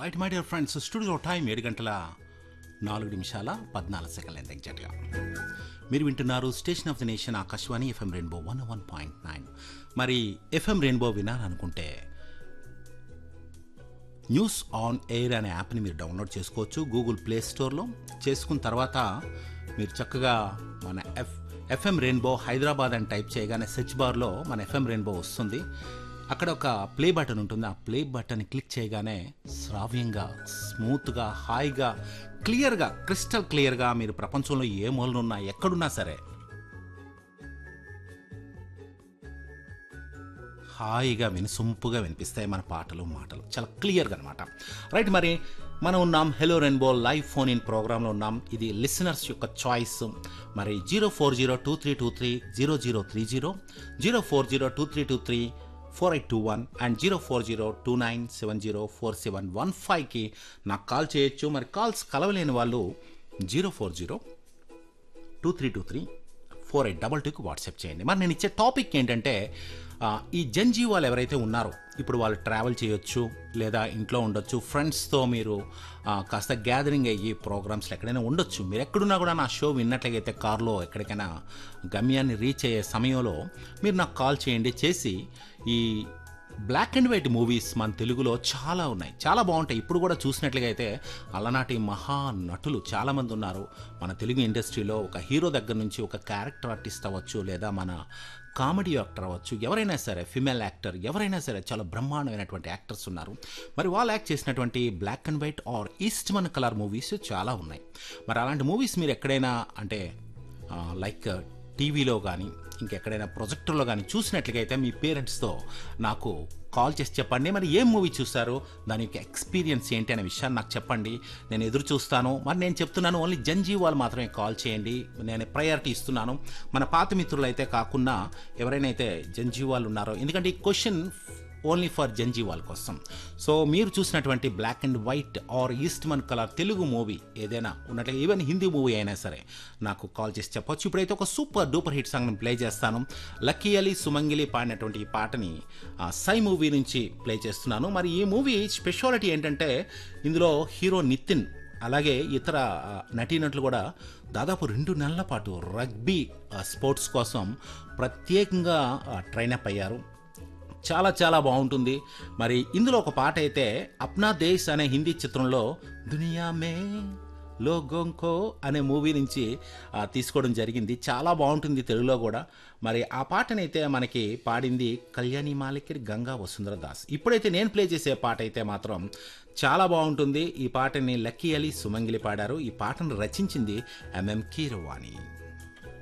right my dear friends studio time ఏడు గంటల నాలుగు నిమిషాల పద్నాలుగు సెకండ్ల ఎంత ఎగ్జాక్ట్గా మీరు వింటున్నారు station of the nation Akashvani FM rainbow one one point nine మరి ఎఫ్ఎం రెయిన్బో వినాలనుకుంటే న్యూస్ ఆన్ ఎయిర్ అనే యాప్ని మీరు డౌన్లోడ్ చేసుకోవచ్చు గూగుల్ ప్లే స్టోర్లో చేసుకున్న తర్వాత మీరు చక్కగా మన ఎఫ్ ఎఫ్ఎం రెయిన్బో హైదరాబాద్ అని టైప్ చేయగానే సెర్చ్ బార్లో మన ఎఫ్ఎం రెయిన్బో వస్తుంది అక్కడ ఒక ప్లే బటన్ ఉంటుంది ఆ ప్లే బటన్ క్లిక్ చేయగానే శ్రావ్యంగా స్మూత్గా హాయిగా క్లియర్గా క్రిస్టల్ క్లియర్గా మీరు ప్రపంచంలో ఏ మూలనున్నా ఎక్కడున్నా సరే హాయిగా వినసొంపుగా వినిపిస్తాయి మన పాటలు మాటలు చాలా క్లియర్గా అనమాట రైట్ మరి మనం ఉన్నాం hello rainbow live phone in ప్రోగ్రాంలో ఉన్నాం ఇది లిసనర్స్ యొక్క చాయిస్ మరి zero four zero two three two three zero zero three zero zero four zero two three two three four eight two one and zero four zero two nine seven zero four seven one ఫైవ్కి నాకు call చేయొచ్చు మరి calls కలవలేని వాళ్ళు zero four zero two three two three four eight double టూకి WhatsApp చేయండి మరి నేను ఇచ్చే టాపిక్ ఏంటంటే ఆ, ఈ జంజీ వాళ్ళు ఎవరైతే ఉన్నారో ఇప్పుడు వాళ్ళు ట్రావెల్ చేయొచ్చు లేదా ఇంట్లో ఉండొచ్చు ఫ్రెండ్స్తో మీరు ఆ, కాస్త గ్యాదరింగ్ అయ్యి ప్రోగ్రామ్స్లో ఎక్కడైనా ఉండొచ్చు మీరు ఎక్కడున్నా కూడా నా షో విన్నట్లయితే కార్లో ఎక్కడికైనా గమ్యాన్ని రీచ్ అయ్యే సమయంలో మీరు నాకు కాల్ చేయండి చేసి ఈ బ్లాక్ అండ్ వైట్ మూవీస్ మన తెలుగులో చాలా ఉన్నాయి చాలా బాగుంటాయి ఇప్పుడు కూడా చూసినట్లుగా అయితే అలనాటి మహా నటులు చాలామంది ఉన్నారు మన తెలుగు ఇండస్ట్రీలో ఒక హీరో దగ్గర నుంచి ఒక క్యారెక్టర్ ఆర్టిస్ట్ అవ్వచ్చు లేదా మన కామెడీ యాక్టర్ అవ్వచ్చు ఎవరైనా సరే ఫిమేల్ యాక్టర్ ఎవరైనా సరే చాలా బ్రహ్మాండమైనటువంటి యాక్టర్స్ ఉన్నారు మరి వాళ్ళు యాక్ట్ చేసినటువంటి black and white or Eastman colour movies చాలా ఉన్నాయి మరి అలాంటి మూవీస్ మీరు ఎక్కడైనా అంటే లైక్ టీవీలో కానీ ఇంకెక్కడైనా ప్రొజెక్టర్లో కానీ చూసినట్లుగా అయితే మీ పేరెంట్స్తో నాకు కాల్ చేసి చెప్పండి మరి ఏం మూవీ చూసారో దాని యొక్క ఎక్స్పీరియన్స్ ఏంటి అనే విషయాన్ని నాకు చెప్పండి నేను ఎదురు చూస్తాను మరి నేను చెప్తున్నాను ఓన్లీ జంజీ వాళ్ళు మాత్రమే కాల్ చేయండి నేను ప్రయారిటీ ఇస్తున్నాను మన పాత మిత్రులు అయితే కాకుండా ఎవరైనా అయితే జంజీ వాళ్ళు ఉన్నారో ఎందుకంటే ఈ క్వశ్చన్ ఓన్లీ ఫర్ జంజీ వాళ్ళ కోసం సో మీరు చూసినటువంటి black and white or Eastman colour Telugu movie ఏదైనా ఉన్నట్లయితే ఈవెన్ హిందీ మూవీ అయినా సరే నాకు కాల్ చేసి చెప్పొచ్చు ఇప్పుడైతే ఒక super duper hit song play చేస్తాను లక్కీ అలీ సుమంగిలి పాడినటువంటి ఈ పాటని ఆ, సై మూవీ నుంచి ప్లే చేస్తున్నాను మరి ఈ మూవీ స్పెషాలిటీ ఏంటంటే ఇందులో హీరో నితిన్ అలాగే ఇతర ఆ, నటీనటులు కూడా దాదాపు రెండు నెలల పాటు రగ్బీ ఆ, స్పోర్ట్స్ కోసం ప్రత్యేకంగా ట్రైన్ అప్ అయ్యారు చాలా చాలా బాగుంటుంది మరి ఇందులో ఒక పాట అయితే అప్నా దేశ్ అనే హిందీ చిత్రంలో దునియా మే లోగోంకో అనే మూవీ నుంచి ఆ, తీసుకోవడం జరిగింది చాలా బాగుంటుంది తెలుగులో కూడా మరి ఆ పాటనైతే మనకి పాడింది కళ్యాణి మాలిక్ గంగా వసుంధర దాస్ ఇప్పుడైతే నేను ప్లే చేసే పాట అయితే మాత్రం చాలా బాగుంటుంది ఈ పాటని లక్కీ అలీ సుమంగిలి పాడారు ఈ పాటను రచించింది ఎంఎం కీరవాణి